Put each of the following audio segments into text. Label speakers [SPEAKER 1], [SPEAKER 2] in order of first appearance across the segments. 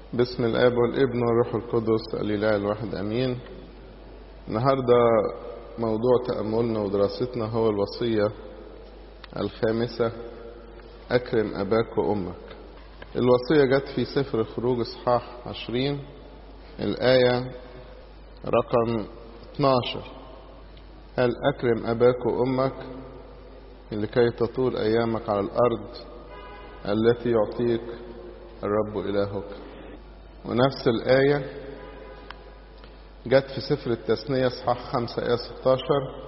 [SPEAKER 1] باسم الاب والابن والروح القدس الاله الواحد امين النهارده موضوع تاملنا ودراستنا هو الوصيه الخامسه اكرم اباك وامك الوصيه جت في سفر الخروج اصحاح عشرين الايه رقم 12 هل اكرم اباك وامك لكي تطول ايامك على الارض التي يعطيك الرب الهك ونفس الآية جت في سفر التثنية اصحاح 5 آية 16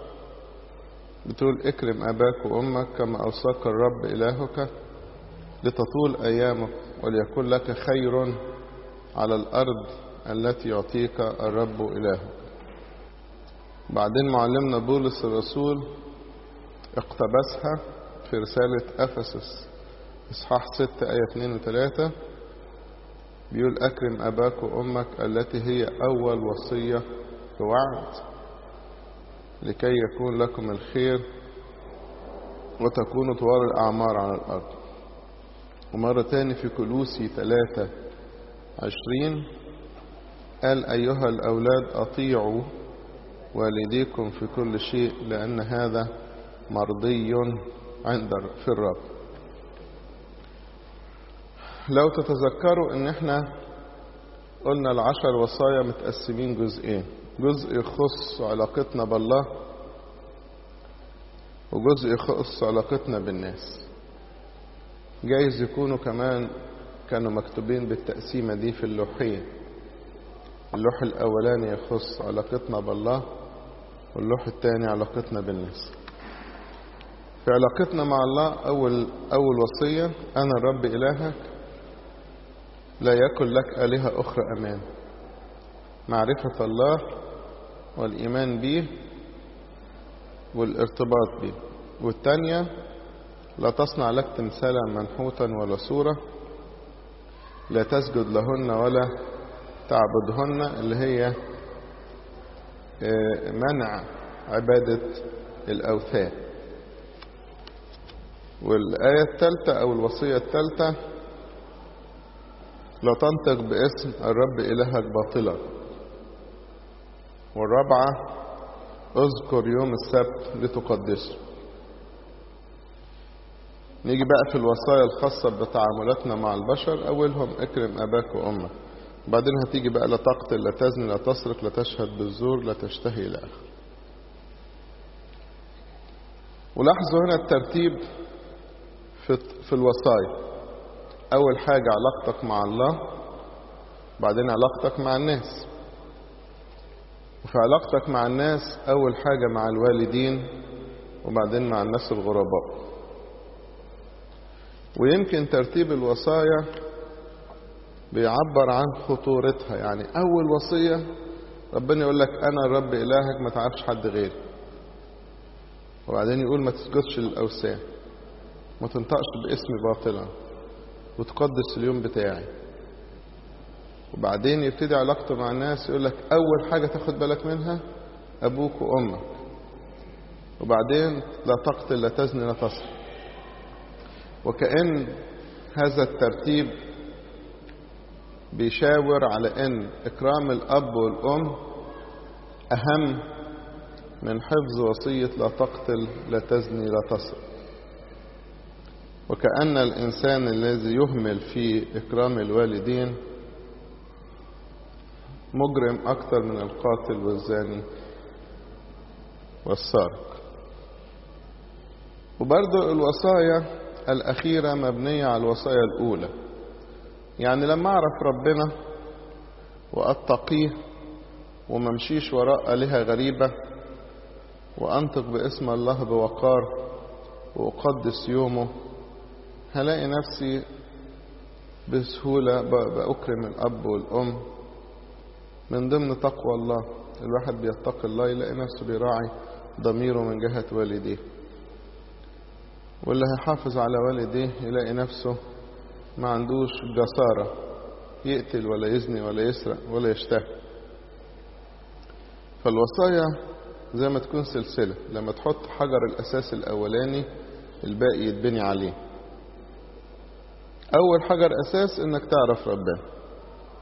[SPEAKER 1] بتقول اكرم أباك وأمك كما أوصاك الرب إلهك لتطول أيامك وليكن لك خير على الأرض التي يعطيك الرب إلهك بعدين معلمنا بولس الرسول اقتبسها في رسالة أفسس إصحاح 6 آية 2 و 3 بيقول أكرم أباك وأمك التي هي أول وصية بوعد لكي يكون لكم الخير وتكونوا طوال الأعمار على الأرض ومرة تاني في كلوسي ثلاثة عشرين قال أيها الأولاد أطيعوا والديكم في كل شيء لأن هذا مرضي عند في الرب لو تتذكروا ان احنا قلنا العشر وصايا متقسمين جزئين جزء يخص علاقتنا بالله وجزء يخص علاقتنا بالناس جايز يكونوا كمان كانوا مكتوبين بالتقسيمة دي في اللوحين اللوح الأولاني يخص علاقتنا بالله واللوح الثاني علاقتنا بالناس في علاقتنا مع الله أول أول وصية أنا الرب إلهك لا يكن لك آلهة أخرى أمان معرفة الله والإيمان به والارتباط به والتانية لا تصنع لك تمثالا منحوتا ولا صورة لا تسجد لهن ولا تعبدهن اللي هي منع عبادة الأوثان والآية الثالثة أو الوصية الثالثة لا تنطق باسم الرب إلهك باطلا والرابعة اذكر يوم السبت لتقدسه نيجي بقى في الوصايا الخاصة بتعاملاتنا مع البشر أولهم اكرم أباك وأمك بعدين هتيجي بقى لا تقتل لا تزني لا تسرق لا تشهد بالزور لا تشتهي إلى آخره ولاحظوا هنا الترتيب في, في الوصايا أول حاجة علاقتك مع الله بعدين علاقتك مع الناس وفي علاقتك مع الناس أول حاجة مع الوالدين وبعدين مع الناس الغرباء ويمكن ترتيب الوصايا بيعبر عن خطورتها يعني أول وصية ربنا يقول لك أنا الرب إلهك ما تعرفش حد غيري وبعدين يقول ما تسجدش للأوثان ما تنطقش باسمي باطلا وتقدس اليوم بتاعي وبعدين يبتدي علاقته مع الناس يقول لك أول حاجة تاخد بالك منها أبوك وأمك وبعدين لا تقتل لا تزني لا تسرق وكأن هذا الترتيب بيشاور على أن إكرام الأب والأم أهم من حفظ وصية لا تقتل لا تزني لا تسرق وكأن الإنسان الذي يهمل في إكرام الوالدين مجرم أكثر من القاتل والزاني والسارق وبرضو الوصايا الأخيرة مبنية على الوصايا الأولى يعني لما أعرف ربنا وأتقيه وممشيش وراء آلهة غريبة وأنطق باسم الله بوقار وأقدس يومه هلاقي نفسي بسهولة بأكرم الأب والأم من ضمن تقوى الله الواحد بيتقي الله يلاقي نفسه بيراعي ضميره من جهة والديه واللي هيحافظ على والديه يلاقي نفسه ما عندوش جسارة يقتل ولا يزني ولا يسرق ولا يشتهي فالوصايا زي ما تكون سلسلة لما تحط حجر الأساس الأولاني الباقي يتبني عليه أول حجر أساس إنك تعرف ربنا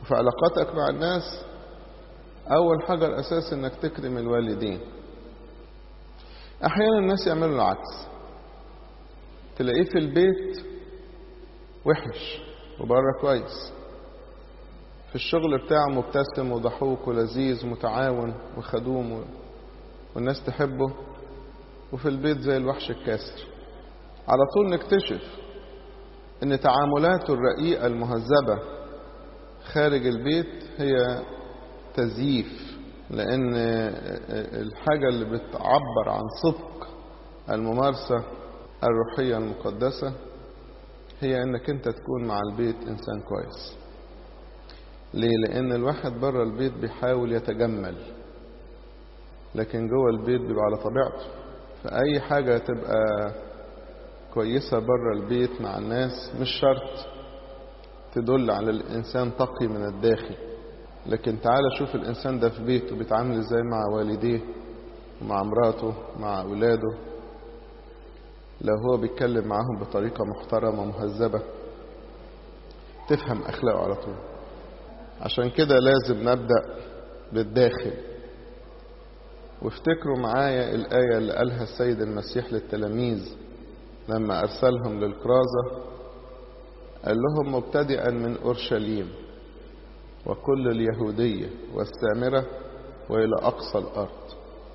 [SPEAKER 1] وفي علاقاتك مع الناس أول حاجة الأساس إنك تكرم الوالدين أحيانا الناس يعملوا العكس تلاقيه في البيت وحش وبره كويس في الشغل بتاعه مبتسم وضحوك ولذيذ ومتعاون وخدوم والناس تحبه وفي البيت زي الوحش الكاسر على طول نكتشف ان تعاملاته الرقيقة المهذبة خارج البيت هي تزييف لان الحاجة اللي بتعبر عن صدق الممارسة الروحية المقدسة هي انك انت تكون مع البيت انسان كويس ليه لان الواحد بره البيت بيحاول يتجمل لكن جوه البيت بيبقى على طبيعته فاي حاجة تبقى كويسة بره البيت مع الناس مش شرط تدل على الانسان تقي من الداخل لكن تعالى شوف الانسان ده في بيته بيتعامل ازاي مع والديه ومع مراته مع اولاده لو هو بيتكلم معاهم بطريقة محترمة مهذبة تفهم أخلاقه على طول عشان كده لازم نبدأ بالداخل وافتكروا معايا الآية اللي قالها السيد المسيح للتلاميذ لما أرسلهم للكرازة قال لهم مبتدئا من أورشليم وكل اليهودية والسامرة وإلى أقصى الأرض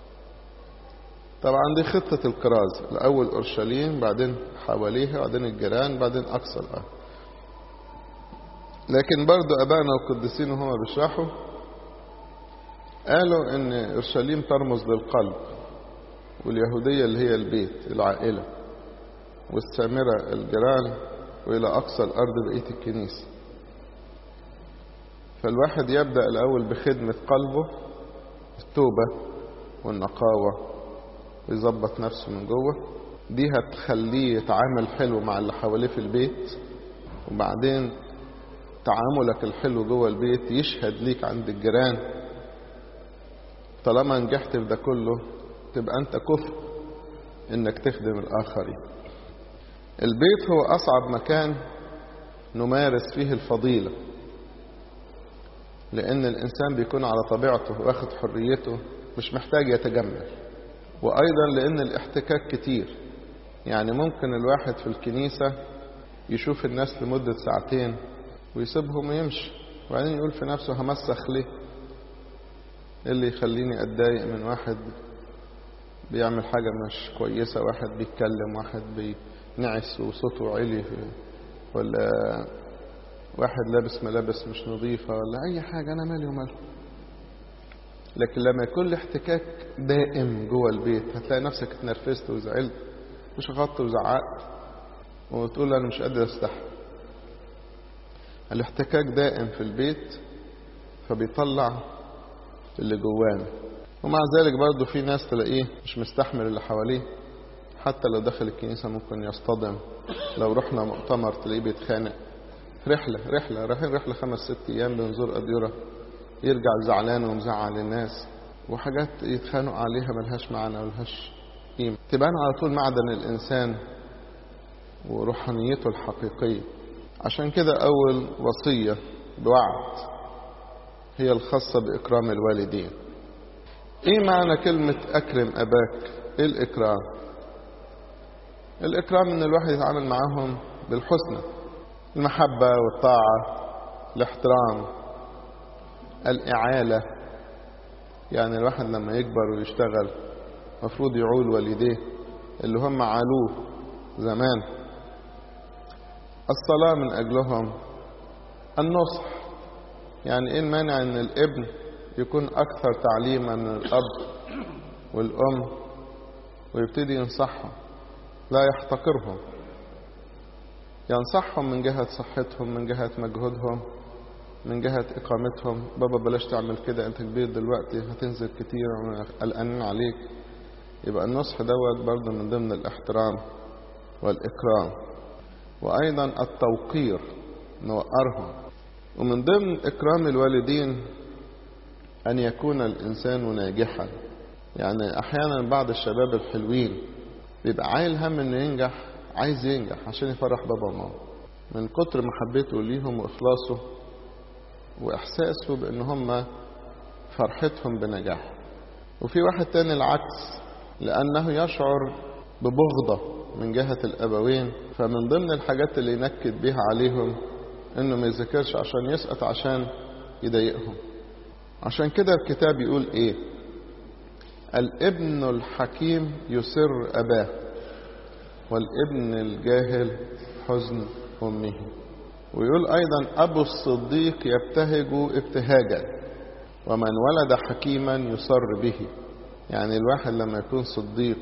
[SPEAKER 1] طبعا دي خطة الكراز الأول أورشليم بعدين حواليها بعدين الجيران بعدين أقصى الأرض لكن برضو أبائنا القديسين وهم بيشرحوا قالوا إن أورشليم ترمز للقلب واليهودية اللي هي البيت العائلة والسامرة الجيران وإلى أقصى الأرض بقية الكنيسة فالواحد يبدأ الأول بخدمة قلبه التوبة والنقاوة ويظبط نفسه من جوه دي هتخليه يتعامل حلو مع اللي حواليه في البيت وبعدين تعاملك الحلو جوه البيت يشهد ليك عند الجيران طالما نجحت في ده كله تبقى انت كفء انك تخدم الاخرين البيت هو اصعب مكان نمارس فيه الفضيله لان الانسان بيكون على طبيعته واخد حريته مش محتاج يتجمل وأيضا لأن الاحتكاك كتير يعني ممكن الواحد في الكنيسة يشوف الناس لمدة ساعتين ويسيبهم ويمشي وبعدين يقول في نفسه همسخ ليه إيه اللي يخليني أتضايق من واحد بيعمل حاجة مش كويسة واحد بيتكلم واحد بينعس وصوته عالي ولا واحد لابس ملابس مش نظيفة ولا أي حاجة أنا مالي وماله لكن لما يكون الاحتكاك دائم جوه البيت هتلاقي نفسك اتنرفزت وزعلت وشخطت وزعقت وتقول انا مش قادر استحمل الاحتكاك دائم في البيت فبيطلع اللي جوانا ومع ذلك برضه في ناس تلاقيه مش مستحمل اللي حواليه حتى لو دخل الكنيسة ممكن يصطدم لو رحنا مؤتمر تلاقيه بيتخانق رحلة رحلة رايحين رحلة خمس ست أيام بنزور أديرة يرجع زعلان ومزعل الناس وحاجات يتخانقوا عليها ملهاش معنى ملهاش قيمة تبان على طول معدن الإنسان وروحانيته الحقيقية عشان كده أول وصية بوعد هي الخاصة بإكرام الوالدين إيه معنى كلمة أكرم أباك إيه الإكرام الإكرام إن الواحد يتعامل معاهم بالحسنى المحبة والطاعة الاحترام الإعالة يعني الواحد لما يكبر ويشتغل مفروض يعول والديه اللي هم عالوه زمان الصلاة من أجلهم النصح يعني إيه المانع إن الابن يكون أكثر تعليما من الأب والأم ويبتدي ينصحهم لا يحتقرهم ينصحهم من جهة صحتهم من جهة مجهودهم من جهة إقامتهم بابا بلاش تعمل كده أنت كبير دلوقتي هتنزل كتير قلقانين عليك يبقى النصح دوت برضه من ضمن الاحترام والإكرام وأيضا التوقير نوقرهم ومن ضمن إكرام الوالدين أن يكون الإنسان ناجحا يعني أحيانا بعض الشباب الحلوين بيبقى عايل هم إنه ينجح عايز ينجح عشان يفرح بابا وماما من كتر محبته ليهم وإخلاصه وإحساسه بأن هم فرحتهم بنجاح وفي واحد تاني العكس لأنه يشعر ببغضة من جهة الأبوين فمن ضمن الحاجات اللي ينكد بيها عليهم إنه ما يذاكرش عشان يسقط عشان يضايقهم عشان كده الكتاب يقول إيه الابن الحكيم يسر أباه والابن الجاهل حزن أمه ويقول أيضا أبو الصديق يبتهج ابتهاجا ومن ولد حكيما يسر به يعني الواحد لما يكون صديق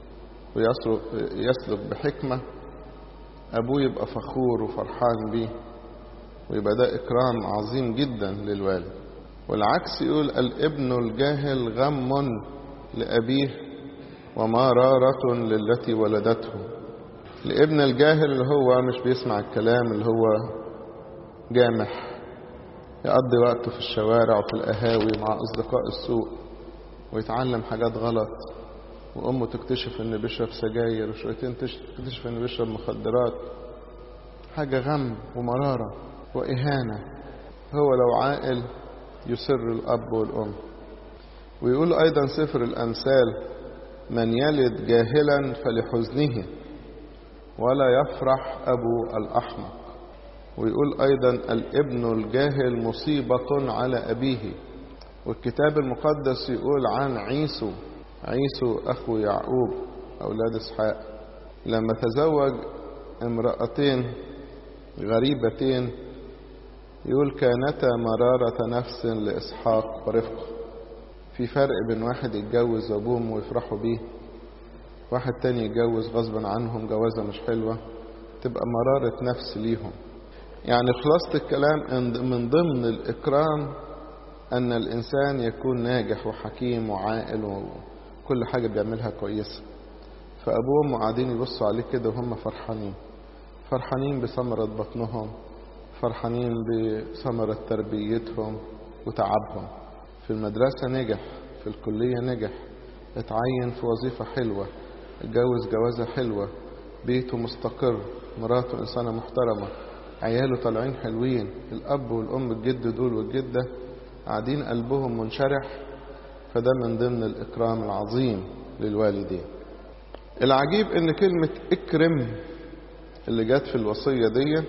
[SPEAKER 1] ويسلك بحكمة أبوه يبقى فخور وفرحان بيه ويبقى ده إكرام عظيم جدا للوالد والعكس يقول الابن الجاهل غم لأبيه ومرارة للتي ولدته الابن الجاهل اللي هو مش بيسمع الكلام اللي هو جامح يقضي وقته في الشوارع وفي القهاوي مع أصدقاء السوق ويتعلم حاجات غلط وأمه تكتشف إنه بيشرب سجاير وشويتين تكتشف إنه بيشرب مخدرات حاجة غم ومرارة وإهانة هو لو عاقل يسر الأب والأم ويقول أيضا سفر الأمثال من يلد جاهلا فلحزنه ولا يفرح أبو الأحمق ويقول أيضا الابن الجاهل مصيبة على أبيه والكتاب المقدس يقول عن عيسو عيسو أخو يعقوب أولاد إسحاق لما تزوج امرأتين غريبتين يقول كانتا مرارة نفس لإسحاق ورفقه في فرق بين واحد يتجوز وأبوهم ويفرحوا بيه واحد تاني يتجوز غصبا عنهم جوازة مش حلوة تبقى مرارة نفس ليهم يعني خلاصة الكلام من ضمن الإكرام أن الإنسان يكون ناجح وحكيم وعاقل وكل حاجة بيعملها كويسة فأبوه وأمه قاعدين يبصوا عليه كده وهم فرحانين فرحانين بثمرة بطنهم فرحانين بثمرة تربيتهم وتعبهم في المدرسة نجح في الكلية نجح اتعين في وظيفة حلوة اتجوز جوازة حلوة بيته مستقر مراته إنسانة محترمة عياله طالعين حلوين الأب والأم الجد دول والجدة قاعدين قلبهم منشرح فده من ضمن الإكرام العظيم للوالدين العجيب ان كلمة اكرم اللي جت في الوصية دي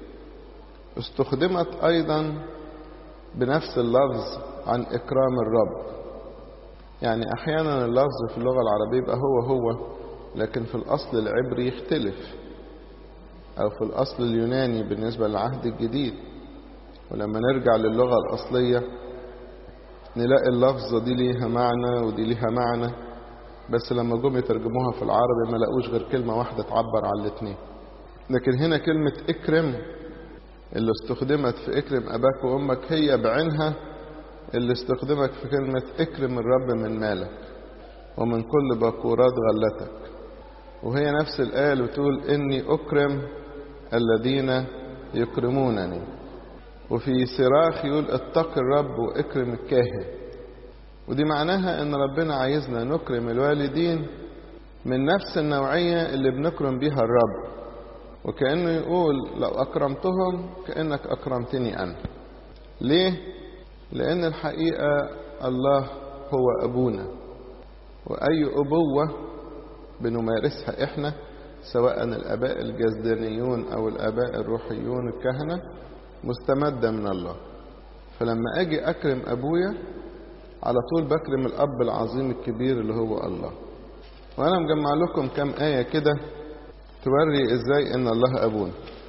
[SPEAKER 1] استخدمت ايضا بنفس اللفظ عن اكرام الرب يعني احيانا اللفظ في اللغة العربية يبقى هو هو لكن في الاصل العبري يختلف او في الاصل اليوناني بالنسبة للعهد الجديد ولما نرجع للغة الاصلية نلاقي اللفظة دي ليها معنى ودي ليها معنى بس لما جم يترجموها في العربي ما لقوش غير كلمة واحدة تعبر عن الاثنين لكن هنا كلمة اكرم اللي استخدمت في اكرم اباك وامك هي بعينها اللي استخدمت في كلمة اكرم الرب من مالك ومن كل بكورات غلتك وهي نفس الآية اللي بتقول إني أكرم الذين يكرمونني وفي صراخ يقول اتق الرب واكرم الكاهن ودي معناها ان ربنا عايزنا نكرم الوالدين من نفس النوعية اللي بنكرم بيها الرب وكأنه يقول لو أكرمتهم كأنك أكرمتني أنا ليه؟ لأن الحقيقة الله هو أبونا وأي أبوة بنمارسها إحنا سواء الآباء الجزدانيون أو الآباء الروحيون الكهنة مستمدة من الله فلما أجي أكرم أبويا على طول بكرم الأب العظيم الكبير اللي هو الله وأنا مجمع لكم كم آية كده توري إزاي إن الله أبونا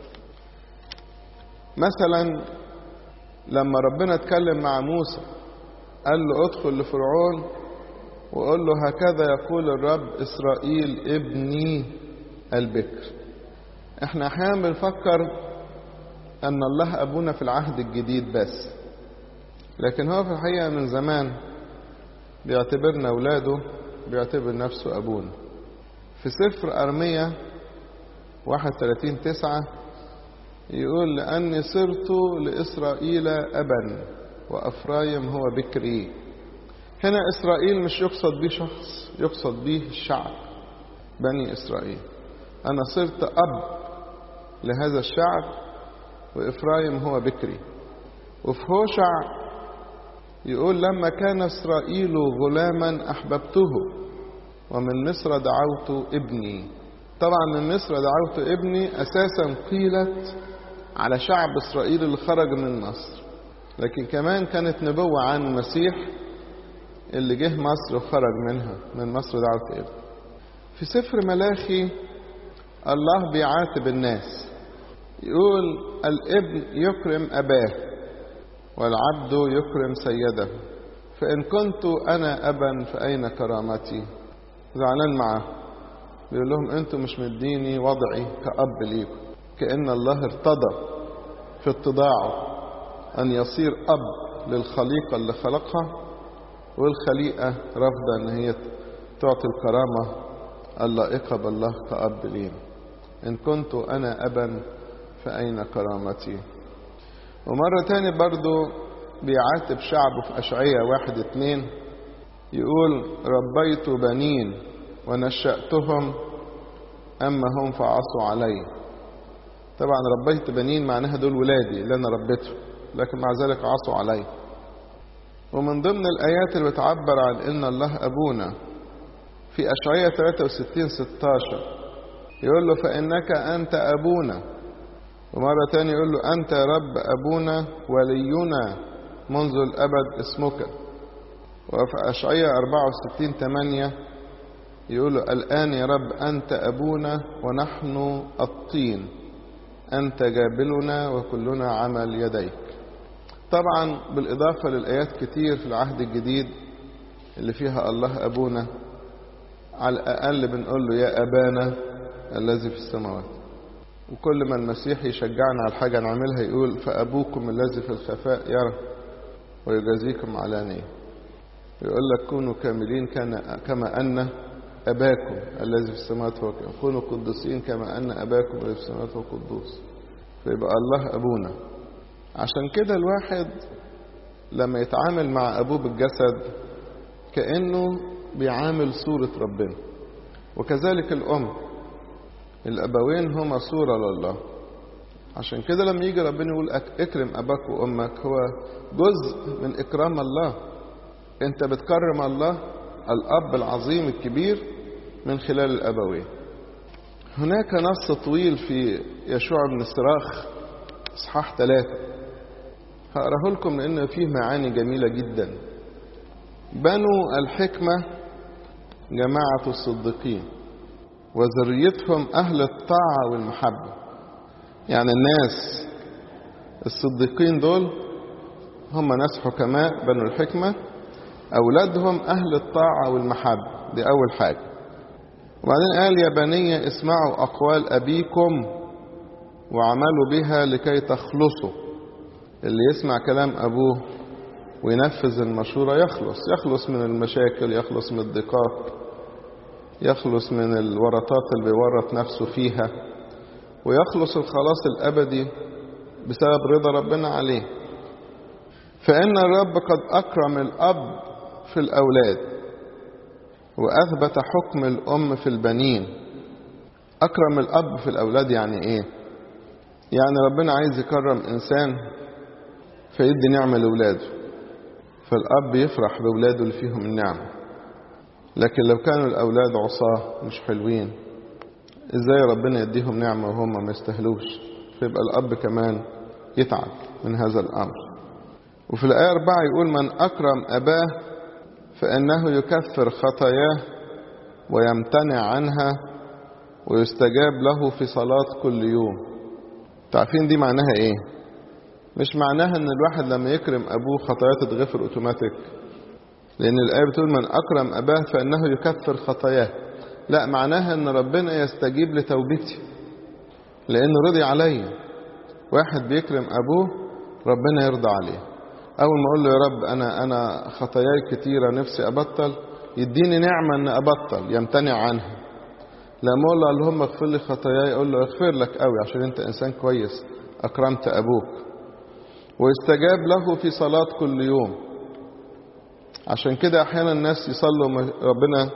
[SPEAKER 1] مثلا لما ربنا اتكلم مع موسى قال له ادخل لفرعون وقال له هكذا يقول الرب إسرائيل ابني البكر احنا احيانا بنفكر ان الله ابونا في العهد الجديد بس لكن هو في الحقيقة من زمان بيعتبرنا اولاده بيعتبر نفسه ابونا في سفر ارمية 31 تسعة يقول لأني صرت لإسرائيل أبا وأفرايم هو بكري هنا إسرائيل مش يقصد به شخص يقصد به الشعب بني إسرائيل أنا صرت أب لهذا الشعب وإفرايم هو بكري وفي هوشع يقول لما كان إسرائيل غلاما أحببته ومن مصر دعوت ابني طبعا من مصر دعوت ابني أساسا قيلت على شعب إسرائيل اللي خرج من مصر لكن كمان كانت نبوة عن المسيح اللي جه مصر وخرج منها من مصر دعوت ابني في سفر ملاخي الله بيعاتب الناس يقول الابن يكرم أباه والعبد يكرم سيده فإن كنت أنا أبا فأين كرامتي زعلان معاه بيقول لهم أنتم مش مديني وضعي كأب ليكم كأن الله ارتضى في اتضاعه أن يصير أب للخليقة اللي خلقها والخليقة رافضة أن هي تعطي الكرامة اللائقة بالله كأب لينا إن كنت أنا أبا فأين كرامتي ومرة تاني برضو بيعاتب شعبه في أشعية واحد اتنين يقول ربيت بنين ونشأتهم أما هم فعصوا علي طبعا ربيت بنين معناها دول ولادي اللي أنا ربيتهم لكن مع ذلك عصوا علي ومن ضمن الآيات اللي بتعبر عن إن الله أبونا في أشعية 63 16 يقول له فإنك أنت أبونا ومرة تانية يقول له أنت يا رب أبونا ولينا منذ الأبد اسمك وفي أشعية 64 8 يقول له الآن يا رب أنت أبونا ونحن الطين أنت جابلنا وكلنا عمل يديك طبعا بالإضافة للآيات كتير في العهد الجديد اللي فيها الله أبونا على الأقل بنقول له يا أبانا الذي في السماوات وكل ما المسيح يشجعنا على حاجة نعملها يقول فأبوكم الذي في الخفاء يرى ويجازيكم علانية يقول لك كونوا كاملين كان كما أن أباكم الذي في السماوات هو كامل كونوا قدوسين كما أن أباكم الذي في السماوات هو قدوس فيبقى الله أبونا عشان كده الواحد لما يتعامل مع أبوه بالجسد كأنه بيعامل صورة ربنا وكذلك الأم الأبوين هما صورة لله عشان كده لما يجي ربنا يقول اكرم أباك وأمك هو جزء من إكرام الله أنت بتكرم الله الأب العظيم الكبير من خلال الأبوين هناك نص طويل في يشوع بن الصراخ إصحاح ثلاثة هقراه لكم لأن فيه معاني جميلة جدا بنو الحكمة جماعة الصديقين وذريتهم أهل الطاعة والمحبة يعني الناس الصديقين دول هم ناس حكماء بنو الحكمة أولادهم أهل الطاعة والمحبة دي أول حاجة وبعدين قال يا بني اسمعوا أقوال أبيكم وعملوا بها لكي تخلصوا اللي يسمع كلام أبوه وينفذ المشورة يخلص يخلص من المشاكل يخلص من الضيقات يخلص من الورطات اللي بيورط نفسه فيها ويخلص الخلاص الأبدي بسبب رضا ربنا عليه فإن الرب قد أكرم الأب في الأولاد وأثبت حكم الأم في البنين أكرم الأب في الأولاد يعني إيه؟ يعني ربنا عايز يكرم إنسان فيدي نعمة لأولاده فالأب يفرح بأولاده اللي فيهم النعمة لكن لو كانوا الأولاد عصاة مش حلوين إزاي ربنا يديهم نعمة وهم ما يستهلوش فيبقى الأب كمان يتعب من هذا الأمر وفي الآية أربعة يقول من أكرم أباه فإنه يكفر خطاياه ويمتنع عنها ويستجاب له في صلاة كل يوم تعرفين دي معناها إيه مش معناها ان الواحد لما يكرم ابوه خطاياه تتغفر اوتوماتيك لان الايه بتقول من اكرم اباه فانه يكفر خطاياه لا معناها ان ربنا يستجيب لتوبتي لانه رضي عليا واحد بيكرم ابوه ربنا يرضى عليه اول ما اقول له يا رب انا انا خطاياي كتيره نفسي ابطل يديني نعمه ان ابطل يمتنع عنها لما اقول له اللهم اغفر لي خطاياي اقول له اغفر لك قوي عشان انت انسان كويس اكرمت ابوك ويستجاب له في صلاة كل يوم عشان كده احيانا الناس يصلوا ربنا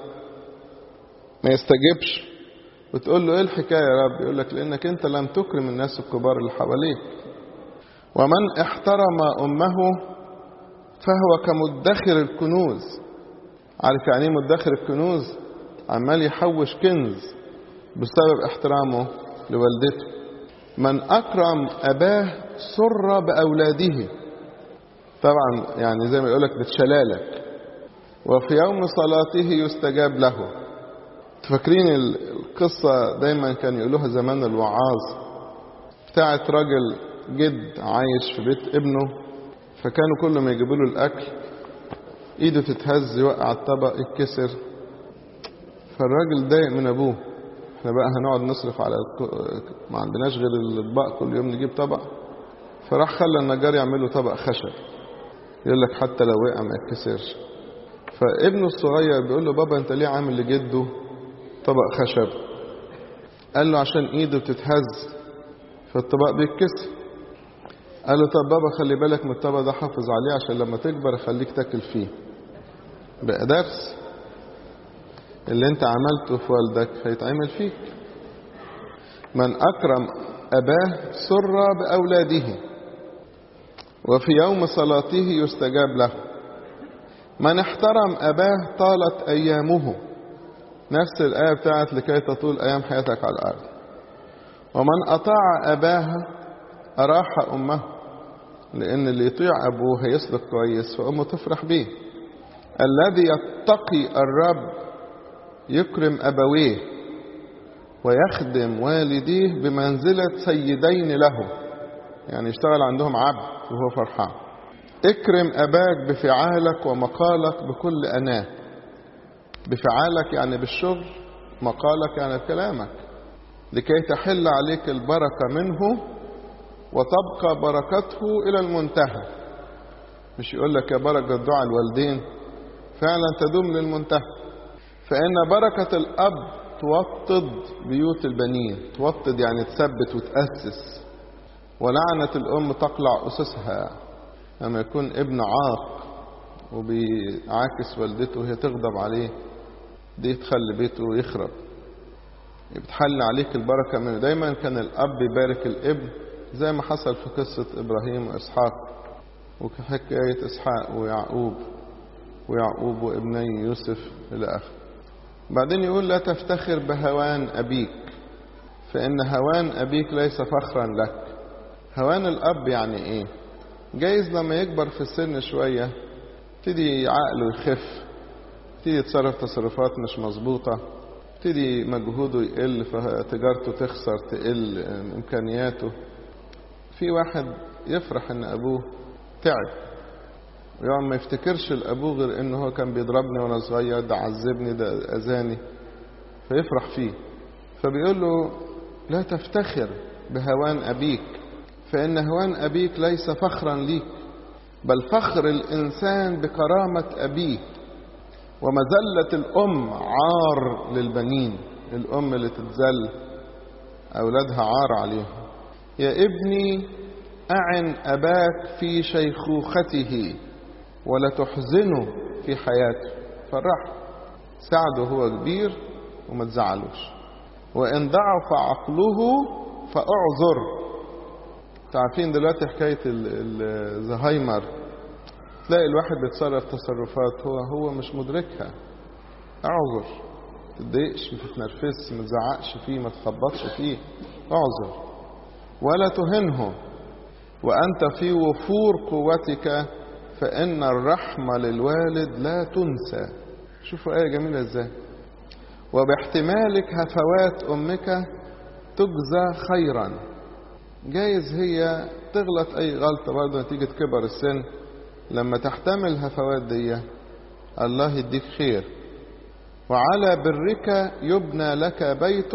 [SPEAKER 1] ما يستجبش وتقول له ايه الحكايه يا رب يقول لك لانك انت لم تكرم الناس الكبار اللي حواليك ومن احترم أمه فهو كمدخر الكنوز عارف يعني ايه مدخر الكنوز عمال يحوش كنز بسبب احترامه لوالدته من أكرم أباه سر بأولاده طبعا يعني زي ما يقولك بتشلالك وفي يوم صلاته يستجاب له فاكرين القصة دايما كان يقولوها زمان الوعاظ بتاعت راجل جد عايش في بيت ابنه فكانوا كل ما يجيبوا له الأكل ايده تتهز يوقع الطبق يتكسر فالراجل ضايق من ابوه احنا بقى هنقعد نصرف على الك... ما عندناش غير الاطباق كل يوم نجيب طبق فراح خلى النجار يعمل له طبق خشب يقول لك حتى لو وقع ما يتكسرش فابنه الصغير بيقول له بابا انت ليه عامل لجده طبق خشب قال له عشان ايده بتتهز فالطبق بيتكسر قال له طب بابا خلي بالك من الطبق ده حافظ عليه عشان لما تكبر خليك تاكل فيه بقى درس اللي انت عملته في والدك هيتعمل فيك من اكرم اباه سر باولاده وفي يوم صلاته يستجاب له من احترم اباه طالت ايامه نفس الايه بتاعت لكي تطول ايام حياتك على الارض ومن اطاع اباها اراح امه لان اللي يطيع ابوه هيسلك كويس فامه تفرح بيه الذي يتقي الرب يكرم أبويه ويخدم والديه بمنزلة سيدين له يعني يشتغل عندهم عبد وهو فرحان اكرم أباك بفعالك ومقالك بكل أناه بفعالك يعني بالشغل مقالك يعني بكلامك لكي تحل عليك البركة منه وتبقى بركته إلى المنتهى مش يقول لك يا بركة دعاء الوالدين فعلا تدوم للمنتهى فإن بركة الأب توطد بيوت البنين توطد يعني تثبت وتأسس ولعنة الأم تقلع أسسها لما يكون ابن عاق وبيعاكس والدته وهي تغضب عليه دي تخلي بيته يخرب بتحل عليك البركة منه دايما كان الأب يبارك الابن زي ما حصل في قصة إبراهيم وإسحاق وحكاية إسحاق ويعقوب ويعقوب وابني يوسف إلى آخره بعدين يقول لا تفتخر بهوان أبيك فإن هوان أبيك ليس فخرا لك هوان الأب يعني إيه جايز لما يكبر في السن شوية تدي عقله يخف تدي يتصرف تصرفات مش مظبوطة تدي مجهوده يقل فتجارته تخسر تقل إمكانياته في واحد يفرح إن أبوه تعب ويقعد ما يفتكرش لأبوه غير إن هو كان بيضربني وأنا صغير ده عذبني ده أذاني فيفرح فيه فبيقول له لا تفتخر بهوان أبيك فإن هوان أبيك ليس فخرا ليك بل فخر الإنسان بكرامة أبيه ومذلة الأم عار للبنين الأم اللي تتذل أولادها عار عليها يا ابني أعن أباك في شيخوخته ولا تحزنه في حياته فرح ساعده هو كبير وما تزعلوش وإن ضعف عقله فأعذر تعرفين دلوقتي حكاية الزهايمر تلاقي الواحد بيتصرف تصرفات هو هو مش مدركها اعذر ما تتضايقش ما تتنرفزش ما تزعقش فيه ما تخبطش فيه اعذر ولا تهنه وأنت في وفور قوتك فإن الرحمة للوالد لا تنسى شوفوا آية جميلة إزاي وباحتمالك هفوات أمك تجزى خيرا جايز هي تغلط أي غلطة برضه نتيجة كبر السن لما تحتمل هفوات دي الله يديك خير وعلى برك يبنى لك بيت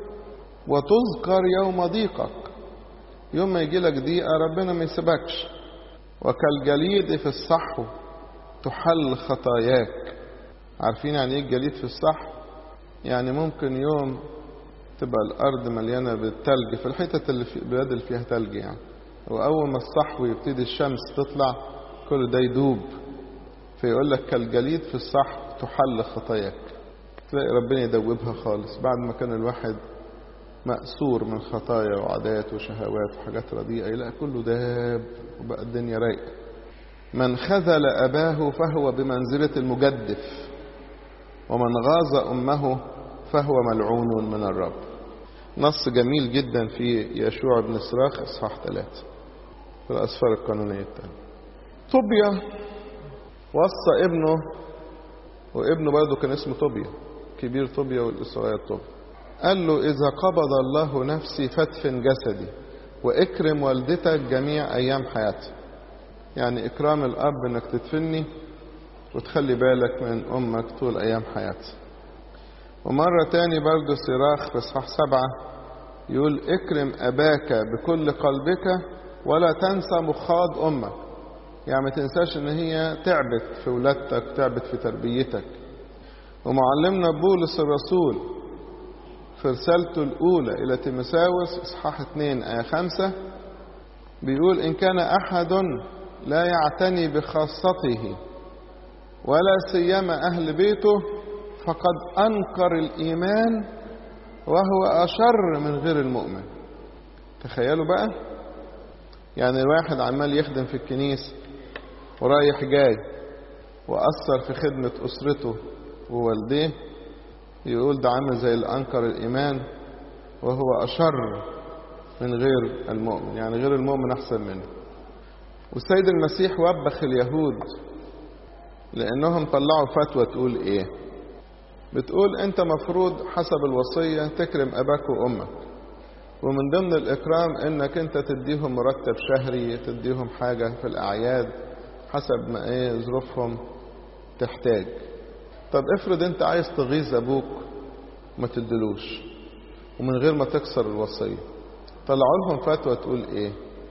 [SPEAKER 1] وتذكر يوم ضيقك يوم ما يجي لك ضيقة ربنا ما يسيبكش وكالجليد في الصحو تحل خطاياك عارفين يعني ايه الجليد في الصحو يعني ممكن يوم تبقى الارض مليانه بالتلج في الحتت اللي في البلاد اللي فيها تلج يعني واول ما الصحو يبتدي الشمس تطلع كل ده يدوب فيقول لك كالجليد في الصحو تحل خطاياك تلاقي ربنا يدوبها خالص بعد ما كان الواحد مأسور من خطايا وعادات وشهوات وحاجات رديئة يلاقي كله داب وبقى الدنيا رايقة من خذل أباه فهو بمنزلة المجدف ومن غاظ أمه فهو ملعون من الرب نص جميل جدا في يشوع بن سراخ إصحاح ثلاثة في الأسفار القانونية الثانية طوبيا وصى ابنه وابنه برضه كان اسمه طوبيا كبير طوبيا والصغير طوبيا قال له إذا قبض الله نفسي فادفن جسدي وإكرم والدتك جميع أيام حياتي يعني إكرام الأب إنك تدفني وتخلي بالك من أمك طول أيام حياتي ومرة تاني برضه صراخ في إصحاح سبعة يقول اكرم أباك بكل قلبك ولا تنسى مخاض أمك يعني ما تنساش إن هي تعبت في ولادتك تعبت في تربيتك ومعلمنا بولس الرسول في رسالته الأولى إلى تيمساوس إصحاح 2 آية 5 بيقول إن كان أحد لا يعتني بخاصته ولا سيما أهل بيته فقد أنكر الإيمان وهو أشر من غير المؤمن تخيلوا بقى يعني الواحد عمال يخدم في الكنيسة ورايح جاي وأثر في خدمة أسرته ووالديه يقول ده عامل زي اللي أنكر الإيمان وهو أشر من غير المؤمن يعني غير المؤمن أحسن منه والسيد المسيح وبخ اليهود لأنهم طلعوا فتوى تقول إيه بتقول أنت مفروض حسب الوصية تكرم أباك وأمك ومن ضمن الإكرام إنك أنت تديهم مرتب شهري تديهم حاجة في الأعياد حسب ما إيه ظروفهم تحتاج طب افرض أنت عايز تغيظ أبوك ما تدلوش ومن غير ما تكسر الوصية طلعوا لهم فتوى تقول إيه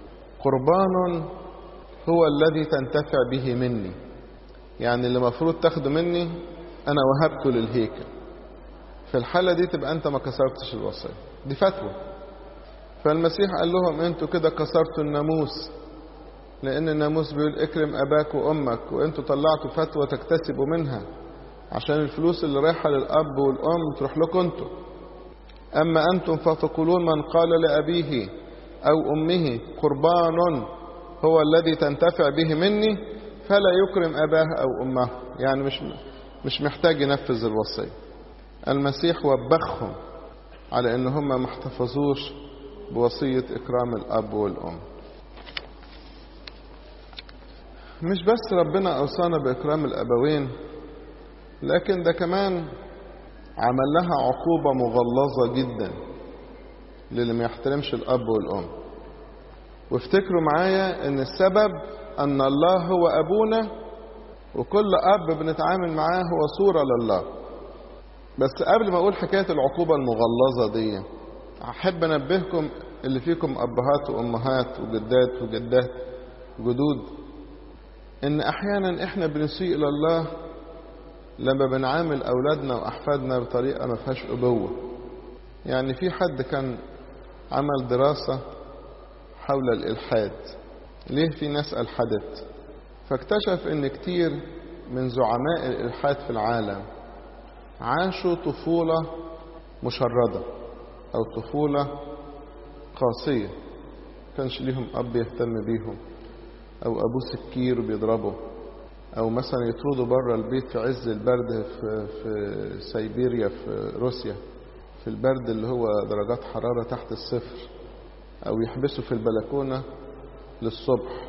[SPEAKER 1] قربان هو الذي تنتفع به مني يعني اللي المفروض تاخده مني أنا وهبته للهيكل في الحالة دي تبقى أنت ما كسرتش الوصية دي فتوى فالمسيح قال لهم أنتوا كده كسرتوا الناموس لأن الناموس بيقول اكرم أباك وأمك وأنتوا طلعتوا فتوى تكتسبوا منها عشان الفلوس اللي رايحة للأب والأم تروح لكم أنتوا أما أنتم فتقولون من قال لأبيه أو أمه قربان هو الذي تنتفع به مني فلا يكرم أباه أو أمه يعني مش مش محتاج ينفذ الوصية المسيح وبخهم على ان هم ما احتفظوش بوصية اكرام الاب والام مش بس ربنا اوصانا باكرام الابوين لكن ده كمان عمل لها عقوبة مغلظة جدا للي ما يحترمش الاب والام وافتكروا معايا ان السبب ان الله هو ابونا وكل اب بنتعامل معاه هو صورة لله بس قبل ما اقول حكاية العقوبة المغلظة دي احب انبهكم اللي فيكم ابهات وامهات وجدات وجدات جدود ان احيانا احنا بنسيء الى الله لما بنعامل اولادنا واحفادنا بطريقة ما فيهاش ابوة يعني في حد كان عمل دراسة حول الالحاد ليه في ناس الحدت فاكتشف ان كتير من زعماء الالحاد في العالم عاشوا طفولة مشردة او طفولة قاسية كانش ليهم اب يهتم بيهم او ابوه سكير بيضربه او مثلا يطردوا بره البيت في عز البرد في, في سيبيريا في روسيا في البرد اللي هو درجات حرارة تحت الصفر او يحبسوا في البلكونة للصبح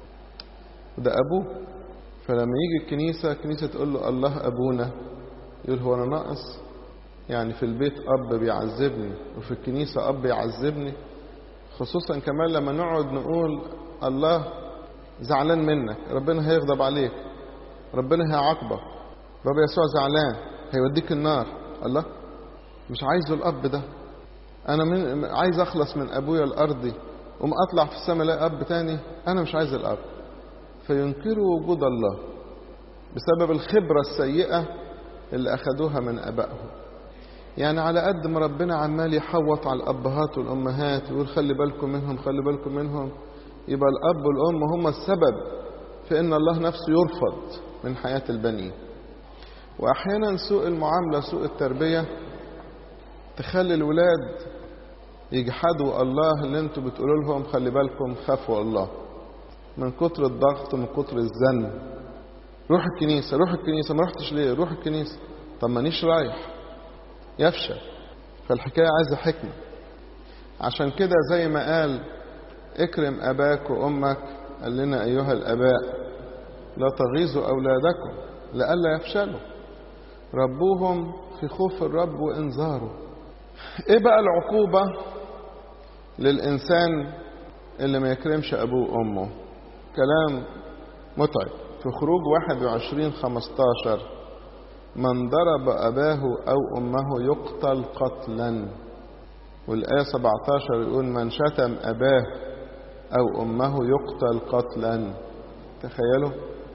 [SPEAKER 1] ده أبوه فلما يجي الكنيسة الكنيسة تقول له الله أبونا يقول هو أنا ناقص يعني في البيت أب بيعذبني وفي الكنيسة أب يعذبني خصوصا كمان لما نقعد نقول الله زعلان منك ربنا هيغضب عليك ربنا هيعاقبك بابا يسوع زعلان هيوديك النار الله مش عايزه الأب ده أنا من عايز أخلص من أبويا الأرضي وما أطلع في السماء الاقي أب تاني أنا مش عايز الأب فينكروا وجود الله بسبب الخبرة السيئة اللي أخدوها من أبائهم يعني على قد ما ربنا عمال يحوط على الأبهات والأمهات ويقول خلي بالكم منهم خلي بالكم منهم يبقى الأب والأم هم السبب في أن الله نفسه يرفض من حياة البنين وأحيانا سوء المعاملة سوء التربية تخلي الولاد يجحدوا الله اللي انتوا بتقولوا لهم خلي بالكم خافوا الله من كتر الضغط من كتر الزن روح الكنيسة روح الكنيسة ما رحتش ليه روح الكنيسة طب مانيش رايح يفشل فالحكاية عايزة حكمة عشان كده زي ما قال اكرم أباك وأمك قال لنا أيها الآباء لا تغيظوا أولادكم لئلا يفشلوا ربوهم في خوف الرب وإنذاره إيه بقى العقوبة للإنسان اللي ما يكرمش أبوه وأمه كلام متعب في خروج 21 15 من ضرب أباه أو أمه يقتل قتلا والآية 17 يقول من شتم أباه أو أمه يقتل قتلا تخيلوا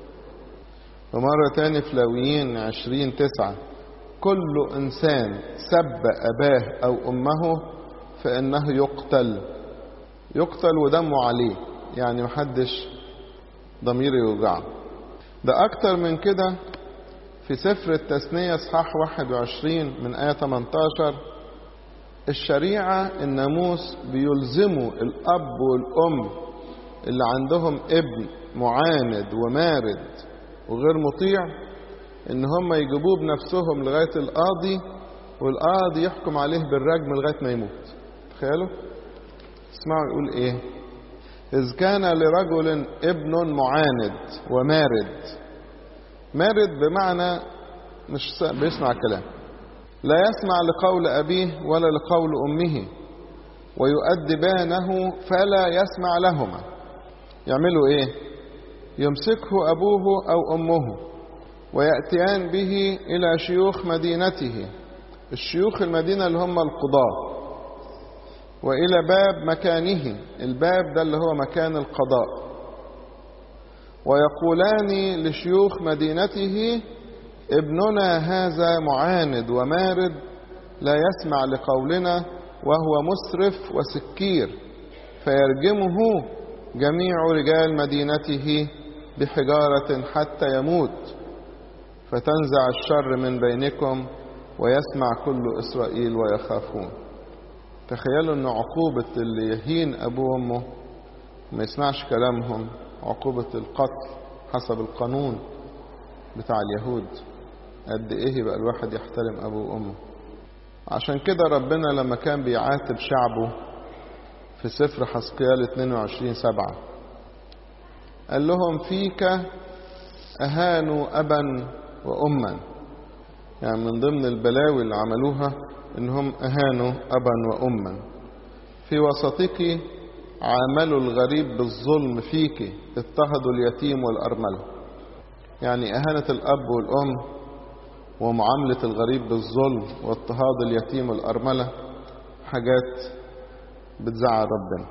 [SPEAKER 1] ومرة تاني في لاويين 20 تسعة كل إنسان سب أباه أو أمه فإنه يقتل يقتل ودمه عليه يعني محدش ضميره يوجعه ده أكتر من كده في سفر التثنية اصحاح 21 من آية 18 الشريعة الناموس بيلزموا الأب والأم اللي عندهم ابن معاند ومارد وغير مطيع إن هم يجيبوه بنفسهم لغاية القاضي والقاضي يحكم عليه بالرجم لغاية ما يموت تخيلوا اسمعوا يقول إيه إذ كان لرجل ابن معاند ومارد مارد بمعنى مش بيسمع كلام لا يسمع لقول أبيه ولا لقول أمه ويؤدبانه فلا يسمع لهما يعملوا إيه يمسكه أبوه أو أمه ويأتيان به إلى شيوخ مدينته الشيوخ المدينة اللي هم القضاة وإلى باب مكانه الباب ده اللي هو مكان القضاء ويقولان لشيوخ مدينته ابننا هذا معاند ومارد لا يسمع لقولنا وهو مسرف وسكير فيرجمه جميع رجال مدينته بحجارة حتى يموت فتنزع الشر من بينكم ويسمع كل إسرائيل ويخافون تخيلوا أن عقوبة اللي يهين أبوه وأمه ما يسمعش كلامهم عقوبة القتل حسب القانون بتاع اليهود قد ايه يبقى الواحد يحترم ابوه وامه عشان كده ربنا لما كان بيعاتب شعبه في سفر حسقيال 22 سبعة قال لهم فيك أهانوا أبا وأما يعني من ضمن البلاوي اللي عملوها إنهم أهانوا أبا وأما في وسطك عاملوا الغريب بالظلم فيك اضطهدوا اليتيم والأرملة يعني أهانة الأب والأم ومعاملة الغريب بالظلم واضطهاد اليتيم والأرملة حاجات بتزعل ربنا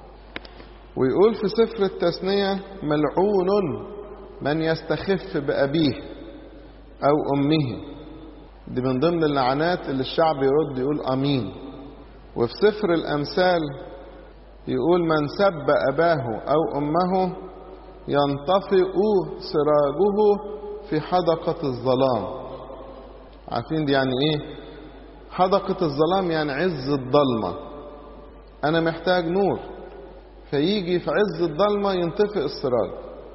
[SPEAKER 1] ويقول في سفر التثنية ملعون من يستخف بأبيه أو أمه دي من ضمن اللعنات اللي الشعب يرد يقول أمين وفي سفر الأمثال يقول من سب أباه أو أمه ينطفئ سراجه في حدقة الظلام عارفين دي يعني ايه حدقة الظلام يعني عز الضلمة انا محتاج نور فيجي في عز الضلمة ينطفئ السراج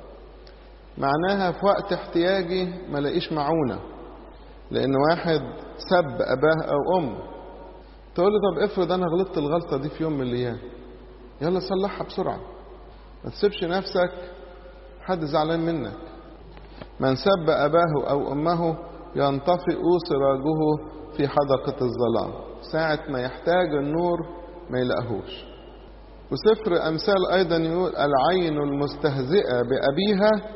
[SPEAKER 1] معناها في وقت احتياجي ما لاقيش معونة لان واحد سب اباه او امه تقول له طب افرض انا غلطت الغلطة دي في يوم من الايام يلا صلحها بسرعة ما تسيبش نفسك حد زعلان منك من سب أباه أو أمه ينطفئ سراجه في حدقة الظلام ساعة ما يحتاج النور ما يلاقهوش وسفر أمثال أيضا يقول العين المستهزئة بأبيها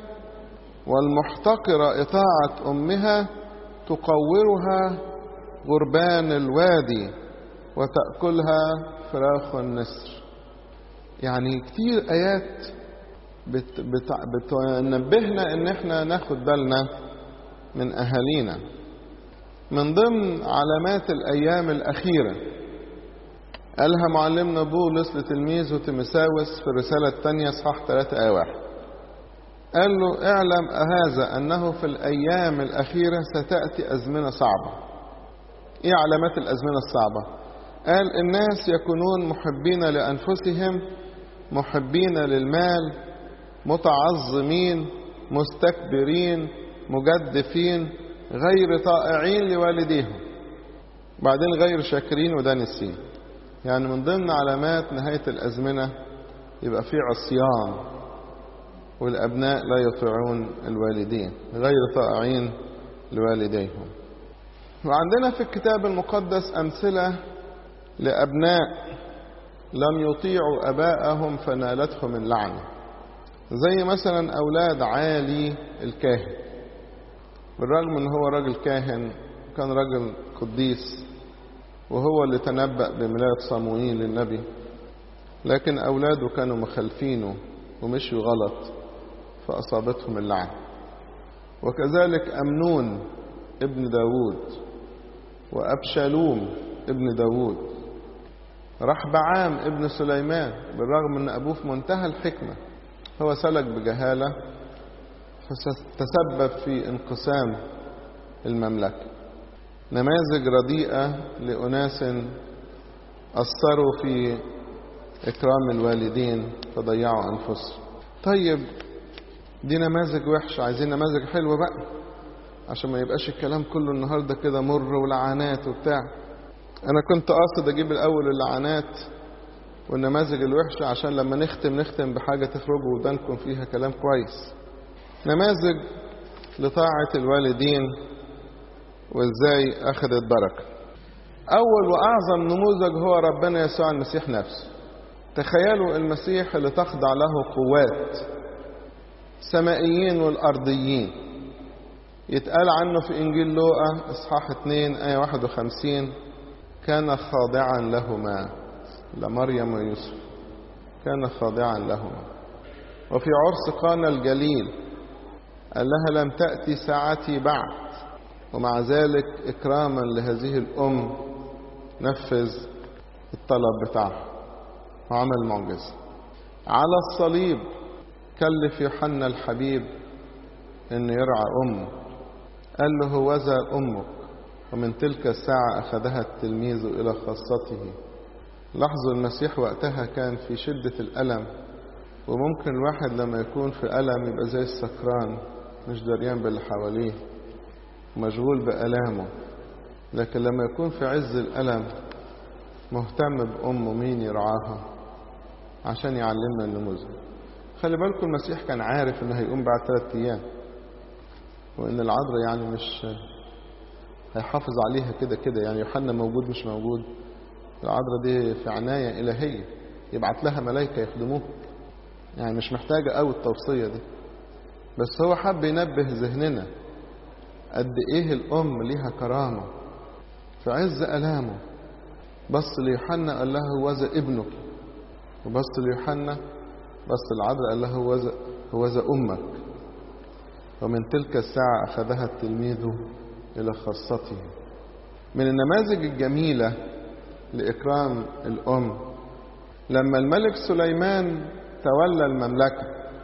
[SPEAKER 1] والمحتقرة إطاعة أمها تقورها غربان الوادي وتأكلها فراخ النسر يعني كتير آيات بت بت بتنبهنا ان احنا ناخد بالنا من اهالينا من ضمن علامات الايام الاخيره قالها معلمنا بولس لتلميذه تيمساوس في الرساله الثانيه اصحاح 3 ايه 1 قال له اعلم هذا انه في الايام الاخيره ستاتي ازمنه صعبه ايه علامات الازمنه الصعبه قال الناس يكونون محبين لأنفسهم محبين للمال متعظمين مستكبرين مجدفين غير طائعين لوالديهم بعدين غير شاكرين ودانسين يعني من ضمن علامات نهاية الأزمنة يبقى في عصيان والأبناء لا يطيعون الوالدين غير طائعين لوالديهم وعندنا في الكتاب المقدس أمثلة لأبناء لم يطيعوا أباءهم فنالتهم اللعنة زي مثلا أولاد عالي الكاهن بالرغم أن هو راجل كاهن كان راجل قديس وهو اللي تنبأ بميلاد صموئيل للنبي لكن أولاده كانوا مخالفينه ومشوا غلط فأصابتهم اللعنة وكذلك أمنون ابن داود وأبشالوم ابن داود رحبعام ابن سليمان بالرغم أن أبوه في منتهى الحكمة هو سلك بجهالة فتسبب في انقسام المملكة نماذج رديئة لأناس أثروا في إكرام الوالدين فضيعوا أنفسهم طيب دي نماذج وحشة عايزين نماذج حلوة بقى عشان ما يبقاش الكلام كله النهاردة كده مر ولعنات وبتاع أنا كنت قاصد أجيب الأول اللعنات والنماذج الوحشة عشان لما نختم نختم بحاجة تخرجوا ودانكم فيها كلام كويس نماذج لطاعة الوالدين وازاي أخذت بركة أول وأعظم نموذج هو ربنا يسوع المسيح نفسه تخيلوا المسيح اللي تخضع له قوات سمائيين والأرضيين يتقال عنه في إنجيل لوقا إصحاح 2 آية 51 كان خاضعا لهما لمريم ويوسف كان خاضعا لهما وفي عرس قانا الجليل قال لها لم تأتي ساعتي بعد ومع ذلك إكراما لهذه الأم نفذ الطلب بتاعها وعمل معجزة على الصليب كلف يوحنا الحبيب أن يرعى أمه قال له هوذا أمك ومن تلك الساعة أخذها التلميذ إلى خاصته لاحظوا المسيح وقتها كان في شدة الألم وممكن الواحد لما يكون في ألم يبقى زي السكران مش دريان باللي حواليه مشغول بألامه لكن لما يكون في عز الألم مهتم بأمه مين يرعاها عشان يعلمنا النموذج خلي بالكم المسيح كان عارف انه هيقوم بعد ثلاثة ايام وان العذراء يعني مش هيحافظ عليها كده كده يعني يوحنا موجود مش موجود العذراء دي في عناية إلهية يبعت لها ملائكة يخدموه يعني مش محتاجة قوي التوصية دي بس هو حب ينبه ذهننا قد ايه الام ليها كرامة في عز ألامه بص ليوحنا قال له هوذا ابنك وبص ليوحنا بص العذراء قال له هوذا هوذا أمك ومن تلك الساعة أخذها التلميذ إلى خاصته من النماذج الجميلة لإكرام الأم لما الملك سليمان تولى المملكة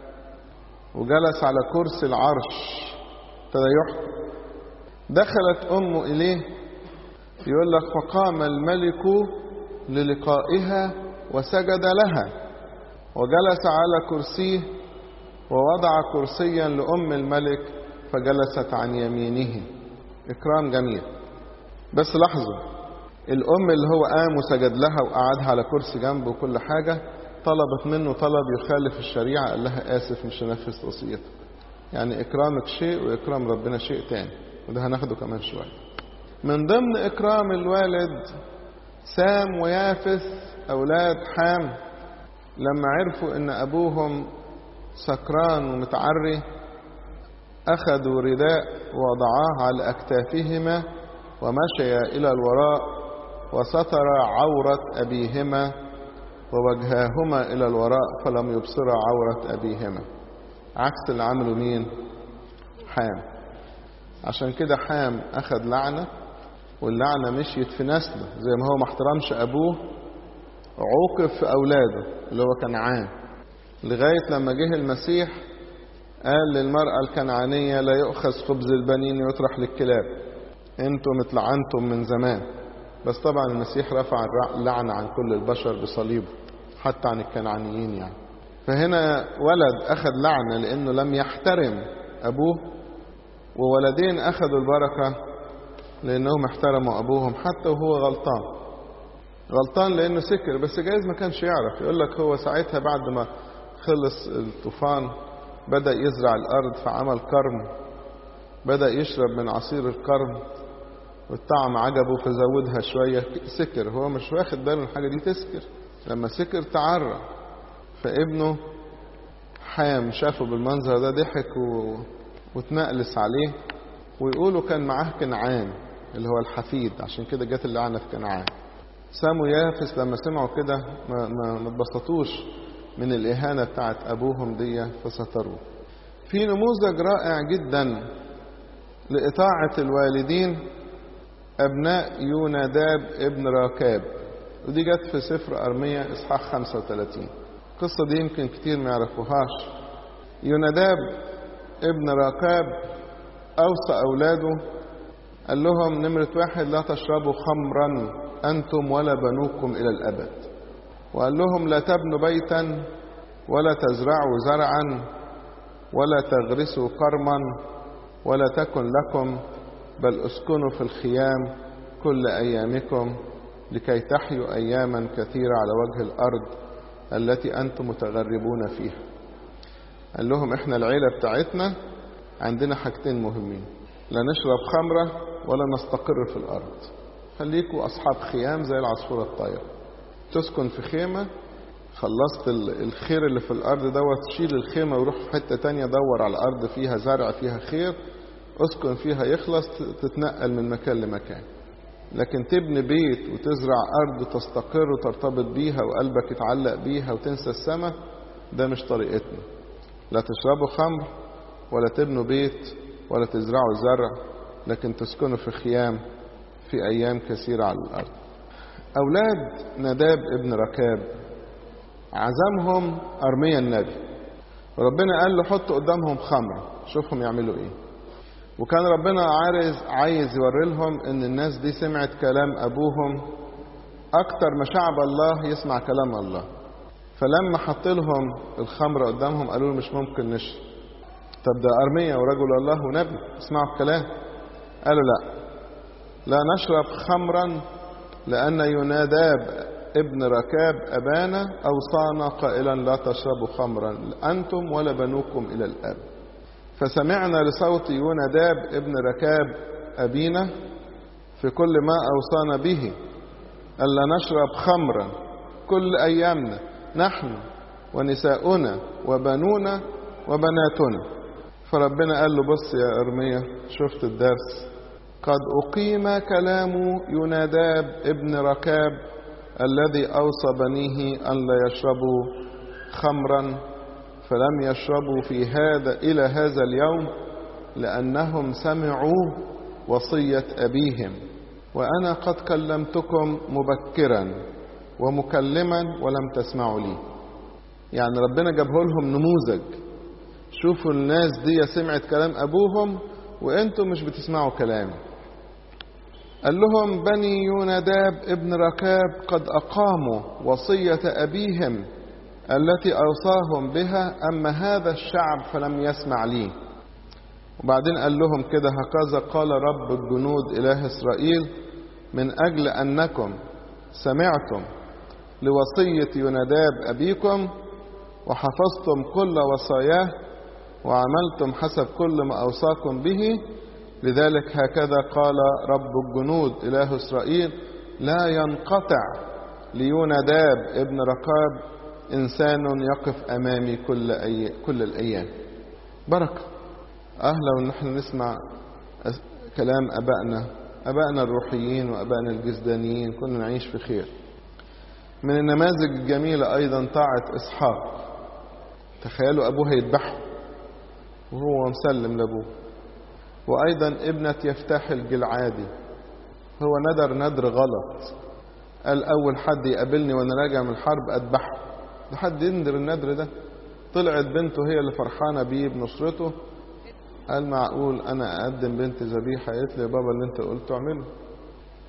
[SPEAKER 1] وجلس على كرسي العرش ابتدى يحكم دخلت أمه إليه يقول لك فقام الملك للقائها وسجد لها وجلس على كرسيه ووضع كرسيا لأم الملك فجلست عن يمينه إكرام جميل بس لحظة الأم اللي هو قام وسجد لها وقعدها على كرسي جنبه وكل حاجة طلبت منه طلب يخالف الشريعة قال لها آسف مش هنفذ وصيتك يعني إكرامك شيء وإكرام ربنا شيء تاني وده هناخده كمان شوية من ضمن إكرام الوالد سام ويافث أولاد حام لما عرفوا إن أبوهم سكران ومتعري أخذوا رداء ووضعاه على أكتافهما ومشيا إلى الوراء وستر عورة أبيهما ووجهاهما إلى الوراء فلم يبصرا عورة أبيهما عكس اللي عمله مين حام عشان كده حام أخذ لعنة واللعنة مشيت في نسله زي ما هو ما احترمش أبوه عوقب في أولاده اللي هو كنعان لغاية لما جه المسيح قال للمرأة الكنعانية لا يؤخذ خبز البنين ويطرح للكلاب انتم اتلعنتم من زمان بس طبعا المسيح رفع اللعنة عن كل البشر بصليبه حتى عن الكنعانيين يعني فهنا ولد أخذ لعنة لأنه لم يحترم أبوه وولدين أخذوا البركة لأنهم احترموا أبوهم حتى وهو غلطان غلطان لأنه سكر بس جايز ما كانش يعرف يقول لك هو ساعتها بعد ما خلص الطوفان بدأ يزرع الأرض فعمل كرم بدأ يشرب من عصير الكرم والطعم عجبه فزودها شوية سكر هو مش واخد باله من الحاجة دي تسكر لما سكر تعرى فابنه حام شافه بالمنظر ده ضحك و... وتنقلس عليه ويقولوا كان معاه كنعان اللي هو الحفيد عشان كده جت اللعنة في كنعان سامو يافس لما سمعوا كده ما, ما, ما اتبسطوش من الإهانة بتاعت أبوهم دي فستروه في نموذج رائع جدا لإطاعة الوالدين أبناء يوناداب ابن راكاب ودي جت في سفر أرمية إصحاح 35 القصة دي يمكن كتير ما يعرفوهاش يوناداب ابن راكاب أوصى أولاده قال لهم نمرة واحد لا تشربوا خمرا أنتم ولا بنوكم إلى الأبد وقال لهم لا تبنوا بيتا ولا تزرعوا زرعا ولا تغرسوا كرما ولا تكن لكم بل اسكنوا في الخيام كل أيامكم لكي تحيوا أياما كثيرة على وجه الأرض التي أنتم متغربون فيها قال لهم إحنا العيلة بتاعتنا عندنا حاجتين مهمين لا نشرب خمرة ولا نستقر في الأرض خليكوا أصحاب خيام زي العصفورة الطايرة تسكن في خيمة خلصت الخير اللي في الأرض دوت تشيل الخيمة وروح في حتة تانية دور على الأرض فيها زرع فيها خير اسكن فيها يخلص تتنقل من مكان لمكان لكن تبني بيت وتزرع أرض تستقر وترتبط بيها وقلبك يتعلق بيها وتنسى السماء ده مش طريقتنا لا تشربوا خمر ولا تبنوا بيت ولا تزرعوا زرع لكن تسكنوا في خيام في أيام كثيرة على الأرض أولاد نداب ابن ركاب عزمهم أرميا النبي وربنا قال له حط قدامهم خمرة شوفهم يعملوا ايه وكان ربنا عايز عايز يوري لهم ان الناس دي سمعت كلام ابوهم اكتر ما شعب الله يسمع كلام الله فلما حط لهم الخمرة قدامهم قالوا له مش ممكن نشرب طب ده أرمية ورجل الله ونبي اسمعوا الكلام قالوا لا لا نشرب خمرا لأن يناداب ابن ركاب أبانا أوصانا قائلا لا تشربوا خمرا أنتم ولا بنوكم إلى الأب فسمعنا لصوت يوناداب ابن ركاب أبينا في كل ما أوصانا به ألا نشرب خمرا كل أيامنا نحن ونساؤنا وبنونا وبناتنا فربنا قال له بص يا أرمية شفت الدرس قد أقيم كلام يناداب ابن ركاب الذي أوصى بنيه أن لا يشربوا خمرا فلم يشربوا في هذا إلى هذا اليوم لأنهم سمعوا وصية أبيهم وأنا قد كلمتكم مبكرا ومكلما ولم تسمعوا لي يعني ربنا جابه لهم نموذج شوفوا الناس دي سمعت كلام أبوهم وأنتم مش بتسمعوا كلامي قال لهم بني يوناداب ابن ركاب قد أقاموا وصية أبيهم التي أوصاهم بها أما هذا الشعب فلم يسمع لي وبعدين قال لهم كده هكذا قال رب الجنود إله إسرائيل من أجل أنكم سمعتم لوصية يوناداب أبيكم وحفظتم كل وصاياه وعملتم حسب كل ما أوصاكم به لذلك هكذا قال رب الجنود إله إسرائيل لا ينقطع ليوناداب ابن ركاب إنسان يقف أمامي كل, أي كل الأيام بركة أهلا ونحن نسمع كلام أبائنا أبائنا الروحيين وأبائنا الجسدانيين كنا نعيش في خير من النماذج الجميلة أيضا طاعة إسحاق تخيلوا أبوه يذبحه وهو مسلم لأبوه وأيضا ابنة يفتح الجلعادي هو ندر ندر غلط قال أول حد يقابلني وأنا راجع من الحرب أذبحه ده حد يندر الندر ده طلعت بنته هي اللي فرحانة بيه بنصرته قال معقول أنا أقدم بنت ذبيحة قالت لي يا بابا اللي أنت قلت اعمله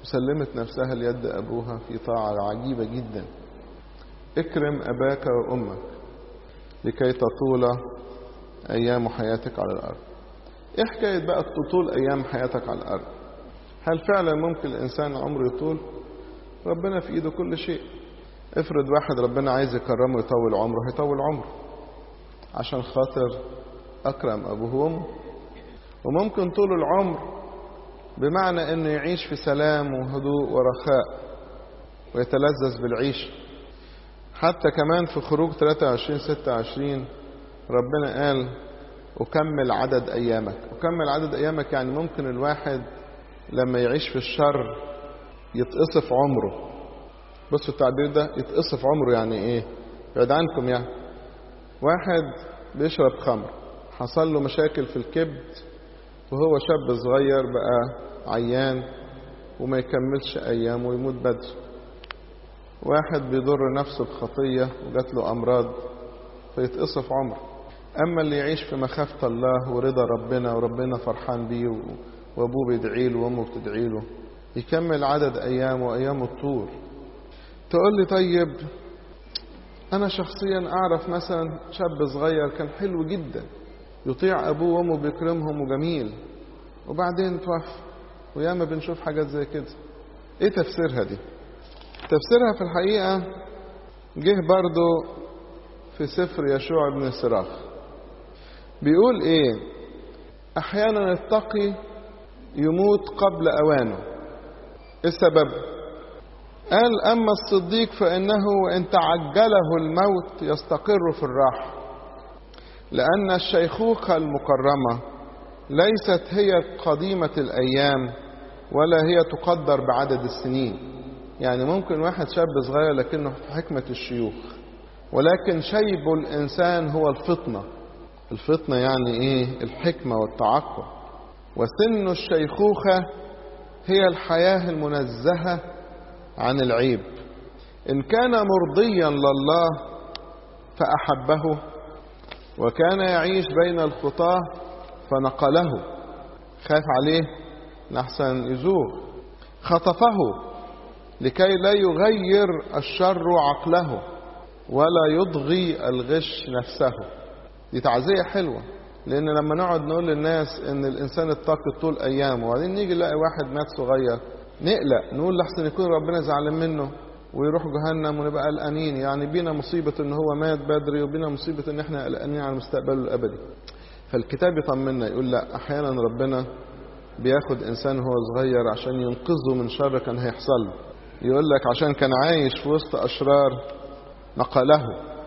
[SPEAKER 1] وسلمت نفسها ليد أبوها في طاعة عجيبة جدا اكرم أباك وأمك لكي تطول أيام حياتك على الأرض إيه حكاية بقى تطول أيام حياتك على الأرض هل فعلا ممكن الإنسان عمره يطول ربنا في إيده كل شيء افرض واحد ربنا عايز يكرمه يطول عمره هيطول عمره عشان خاطر أكرم أبوه وأمه وممكن طول العمر بمعنى أنه يعيش في سلام وهدوء ورخاء ويتلذذ بالعيش حتى كمان في خروج 23 26 ربنا قال أكمل عدد أيامك أكمل عدد أيامك يعني ممكن الواحد لما يعيش في الشر يتقصف عمره بصوا التعبير ده يتقصف عمره يعني ايه بعد عنكم يعني واحد بيشرب خمر حصل له مشاكل في الكبد وهو شاب صغير بقى عيان وما يكملش ايامه ويموت بدري واحد بيضر نفسه بخطية وجات له أمراض فيتقصف عمره أما اللي يعيش في مخافة الله ورضا ربنا وربنا فرحان بيه وأبوه بيدعي له وأمه بتدعي له يكمل عدد أيامه وأيامه الطول تقول لي طيب أنا شخصيا أعرف مثلا شاب صغير كان حلو جدا يطيع أبوه وأمه بيكرمهم وجميل وبعدين توفى وياما بنشوف حاجات زي كده إيه تفسيرها دي؟ تفسيرها في الحقيقة جه برضو في سفر يشوع بن الصراخ بيقول إيه؟ أحيانا التقي يموت قبل أوانه إيه السبب؟ قال أما الصديق فإنه وإن تعجله الموت يستقر في الراحة لأن الشيخوخة المكرمة ليست هي قديمة الأيام ولا هي تقدر بعدد السنين يعني ممكن واحد شاب صغير لكنه في حكمة الشيوخ ولكن شيب الإنسان هو الفطنة الفطنة يعني إيه الحكمة والتعقل وسن الشيخوخة هي الحياة المنزهة عن العيب إن كان مرضيا لله فأحبه وكان يعيش بين الخطاة فنقله خاف عليه لحسن يزور خطفه لكي لا يغير الشر عقله ولا يضغي الغش نفسه دي تعزية حلوة لأن لما نقعد نقول للناس إن الإنسان اتقي طول أيامه وبعدين نيجي نلاقي واحد مات صغير نقلق نقول لحسن يكون ربنا زعلان منه ويروح جهنم ونبقى قلقانين يعني بينا مصيبة إن هو مات بدري وبينا مصيبة إن إحنا قلقانين على مستقبله الأبدي فالكتاب يطمنا يقول لا أحيانا ربنا بياخد إنسان هو صغير عشان ينقذه من شر كان هيحصل له يقول لك عشان كان عايش في وسط أشرار نقله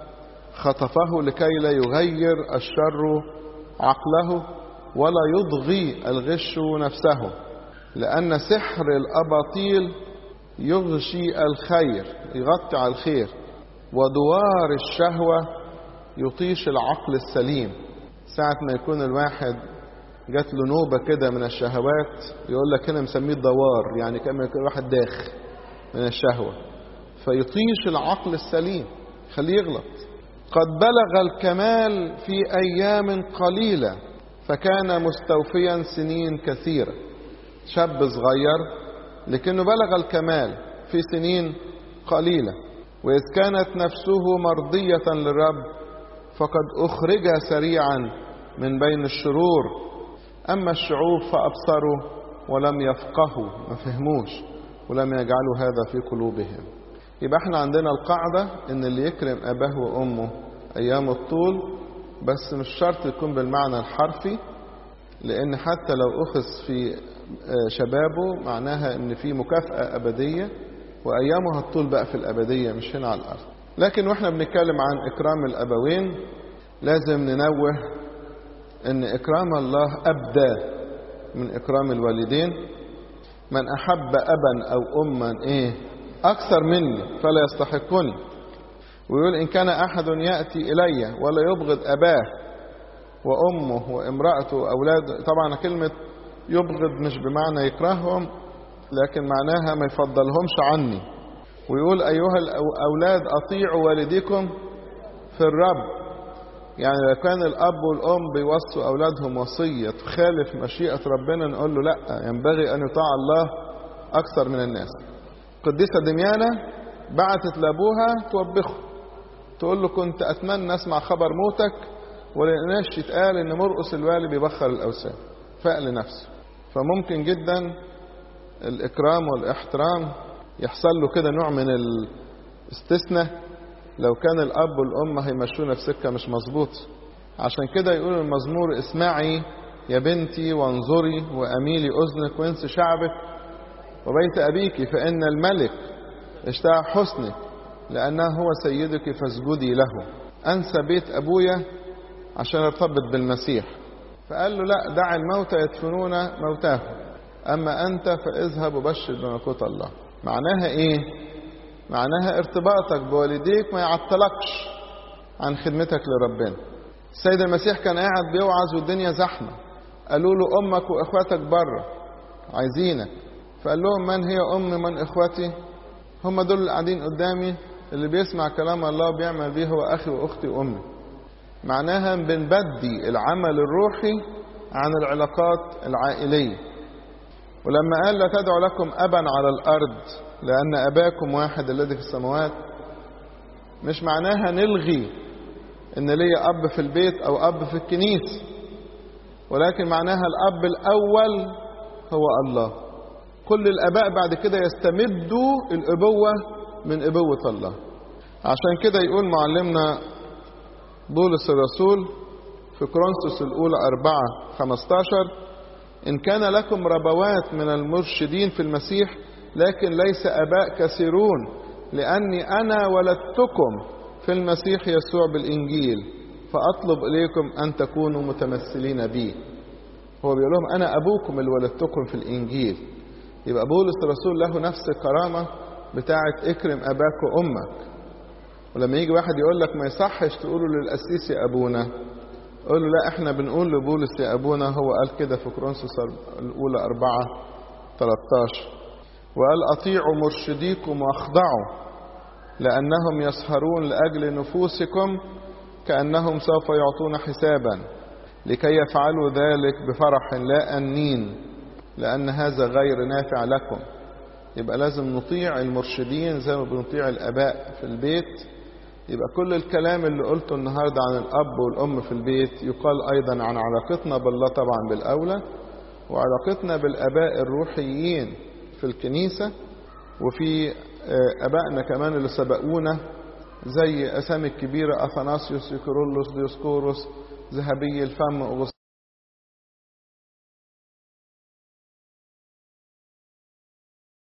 [SPEAKER 1] خطفه لكي لا يغير الشر عقله ولا يضغي الغش نفسه لأن سحر الأباطيل يغشي الخير يغطي على الخير ودوار الشهوة يطيش العقل السليم ساعة ما يكون الواحد جات له نوبة كده من الشهوات يقول لك هنا مسميه الدوار يعني كما يكون واحد داخ من الشهوة فيطيش العقل السليم خليه يغلط قد بلغ الكمال في أيام قليلة فكان مستوفيا سنين كثيرة شاب صغير لكنه بلغ الكمال في سنين قليلة وإذ كانت نفسه مرضية للرب فقد أخرج سريعا من بين الشرور أما الشعوب فأبصروا ولم يفقهوا ما فهموش ولم يجعلوا هذا في قلوبهم يبقى احنا عندنا القاعدة ان اللي يكرم اباه وامه ايام الطول بس مش شرط يكون بالمعنى الحرفي لان حتى لو اخذ في شبابه معناها ان في مكافأة ابدية وايامه هتطول بقى في الابدية مش هنا على الارض لكن واحنا بنتكلم عن اكرام الابوين لازم ننوه ان اكرام الله ابدى من اكرام الوالدين من احب ابا او اما ايه اكثر مني فلا يستحقني ويقول ان كان احد ياتي الي ولا يبغض اباه وامه وامراته واولاده طبعا كلمه يبغض مش بمعنى يكرههم لكن معناها ما يفضلهمش عني ويقول ايها الاولاد اطيعوا والديكم في الرب يعني لو كان الاب والام بيوصوا اولادهم وصيه تخالف مشيئه ربنا نقول له لا ينبغي ان يطاع الله أكثر من الناس القديسة دميانة بعتت لأبوها توبخه تقول له كنت أتمنى أسمع خبر موتك ولقناش يتقال إن مرقس الوالي بيبخر الأوثان فاق لنفسه فممكن جدا الإكرام والاحترام يحصل له كده نوع من الاستثناء لو كان الأب والأم هيمشونا في سكة مش مظبوط عشان كده يقول المزمور اسمعي يا بنتي وانظري وأميلي أذنك وانس شعبك وبيت أبيك فإن الملك اشتاع حسنك لأنه هو سيدك فاسجدي له أنسى بيت أبويا عشان ارتبط بالمسيح فقال له لا دع الموتى يدفنون موتاهم أما أنت فاذهب وبشر بملكوت الله معناها إيه؟ معناها ارتباطك بوالديك ما يعطلكش عن خدمتك لربنا السيد المسيح كان قاعد بيوعظ والدنيا زحمة قالوا له أمك وإخواتك بره عايزينك فقال لهم من هي أمي من إخوتي هم دول اللي قاعدين قدامي اللي بيسمع كلام الله بيعمل بيه هو أخي وأختي وأمي معناها بنبدي العمل الروحي عن العلاقات العائلية ولما قال لا تدعوا لكم أبا على الأرض لأن أباكم واحد الذي في السماوات مش معناها نلغي إن ليا أب في البيت أو أب في الكنيسة ولكن معناها الأب الأول هو الله كل الآباء بعد كده يستمدوا الأبوة من أبوة الله عشان كده يقول معلمنا بولس الرسول في كورنثوس الأولى أربعة خمستاشر إن كان لكم ربوات من المرشدين في المسيح لكن ليس أباء كثيرون لأني أنا ولدتكم في المسيح يسوع بالإنجيل فأطلب إليكم أن تكونوا متمثلين بي هو بيقول لهم أنا أبوكم اللي ولدتكم في الإنجيل يبقى بولس الرسول له نفس الكرامة بتاعة اكرم أباك وأمك ولما يجي واحد يقول لك ما يصحش تقولوا للقسيس يا أبونا قول له لا احنا بنقول لبولس يا أبونا هو قال كده في كورنثوس الأولى أربعة 13 وقال أطيعوا مرشديكم واخضعوا لأنهم يسهرون لأجل نفوسكم كأنهم سوف يعطون حسابا لكي يفعلوا ذلك بفرح لا أنين لأن هذا غير نافع لكم يبقى لازم نطيع المرشدين زي ما بنطيع الآباء في البيت يبقى كل الكلام اللي قلته النهاردة عن الأب والأم في البيت يقال أيضا عن علاقتنا بالله طبعا بالأولى وعلاقتنا بالآباء الروحيين في الكنيسة وفي أبائنا كمان اللي سبقونا زي أسامي الكبيرة أثناسيوس يكرولوس ديوسكوروس ذهبي الفم